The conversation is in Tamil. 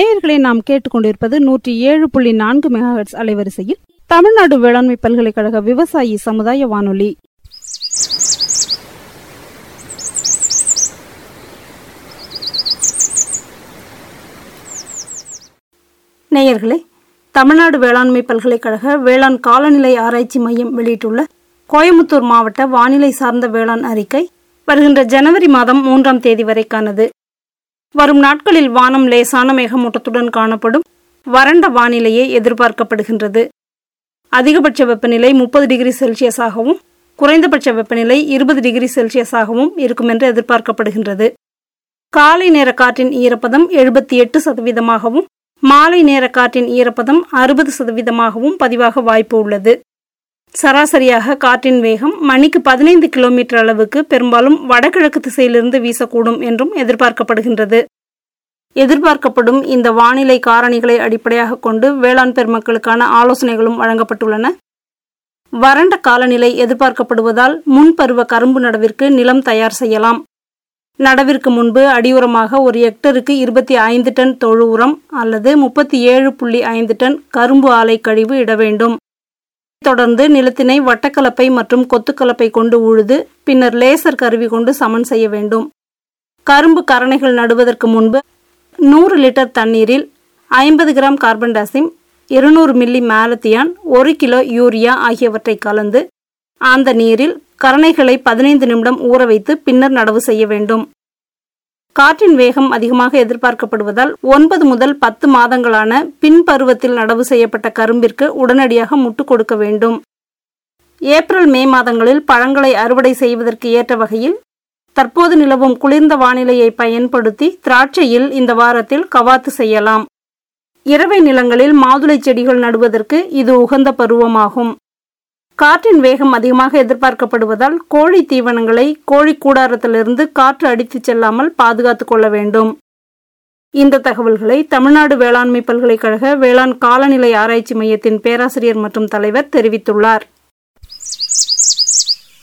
நேயர்களை நாம் கேட்டுக்கொண்டிருப்பது நூற்றி ஏழு புள்ளி நான்கு மெகாஹெட்ஸ் அலைவரிசையில் தமிழ்நாடு வேளாண்மை பல்கலைக்கழக விவசாயி சமுதாய வானொலி நேயர்களே தமிழ்நாடு வேளாண்மை பல்கலைக்கழக வேளாண் காலநிலை ஆராய்ச்சி மையம் வெளியிட்டுள்ள கோயமுத்தூர் மாவட்ட வானிலை சார்ந்த வேளாண் அறிக்கை வருகின்ற ஜனவரி மாதம் மூன்றாம் தேதி வரைக்கானது வரும் நாட்களில் வானம் லேசான மேகமூட்டத்துடன் காணப்படும் வறண்ட வானிலையே எதிர்பார்க்கப்படுகின்றது அதிகபட்ச வெப்பநிலை முப்பது டிகிரி செல்சியஸாகவும் குறைந்தபட்ச வெப்பநிலை இருபது டிகிரி செல்சியஸாகவும் இருக்கும் என்று எதிர்பார்க்கப்படுகின்றது காலை நேர காற்றின் ஈரப்பதம் எழுபத்தி எட்டு சதவீதமாகவும் மாலை நேர காற்றின் ஈரப்பதம் அறுபது சதவீதமாகவும் பதிவாக வாய்ப்பு உள்ளது சராசரியாக காற்றின் வேகம் மணிக்கு பதினைந்து கிலோமீட்டர் அளவுக்கு பெரும்பாலும் வடகிழக்கு திசையிலிருந்து வீசக்கூடும் என்றும் எதிர்பார்க்கப்படுகின்றது எதிர்பார்க்கப்படும் இந்த வானிலை காரணிகளை அடிப்படையாக கொண்டு வேளாண் பெருமக்களுக்கான ஆலோசனைகளும் வழங்கப்பட்டுள்ளன வறண்ட காலநிலை எதிர்பார்க்கப்படுவதால் முன்பருவ கரும்பு நடவிற்கு நிலம் தயார் செய்யலாம் நடவிற்கு முன்பு அடியுரமாக ஒரு ஹெக்டருக்கு இருபத்தி ஐந்து டன் தொழு உரம் அல்லது முப்பத்தி ஏழு புள்ளி ஐந்து டன் கரும்பு ஆலை கழிவு இட வேண்டும் தொடர்ந்து நிலத்தினை வட்டக்கலப்பை மற்றும் கொத்துக்கலப்பை கொண்டு உழுது பின்னர் லேசர் கருவி கொண்டு சமன் செய்ய வேண்டும் கரும்பு கரணைகள் நடுவதற்கு முன்பு நூறு லிட்டர் தண்ணீரில் ஐம்பது கிராம் கார்பன் டாசிம் இருநூறு மில்லி மேலத்தியான் ஒரு கிலோ யூரியா ஆகியவற்றை கலந்து அந்த நீரில் கரணைகளை பதினைந்து நிமிடம் ஊற வைத்து பின்னர் நடவு செய்ய வேண்டும் காற்றின் வேகம் அதிகமாக எதிர்பார்க்கப்படுவதால் ஒன்பது முதல் பத்து மாதங்களான பின்பருவத்தில் நடவு செய்யப்பட்ட கரும்பிற்கு உடனடியாக முட்டு கொடுக்க வேண்டும் ஏப்ரல் மே மாதங்களில் பழங்களை அறுவடை செய்வதற்கு ஏற்ற வகையில் தற்போது நிலவும் குளிர்ந்த வானிலையை பயன்படுத்தி திராட்சையில் இந்த வாரத்தில் கவாத்து செய்யலாம் இரவை நிலங்களில் மாதுளை செடிகள் நடுவதற்கு இது உகந்த பருவமாகும் காற்றின் வேகம் அதிகமாக எதிர்பார்க்கப்படுவதால் கோழி தீவனங்களை கோழி கூடாரத்திலிருந்து காற்று அடித்துச் செல்லாமல் பாதுகாத்துக் கொள்ள வேண்டும் இந்த தகவல்களை தமிழ்நாடு வேளாண்மை பல்கலைக்கழக வேளாண் காலநிலை ஆராய்ச்சி மையத்தின் பேராசிரியர் மற்றும் தலைவர் தெரிவித்துள்ளார்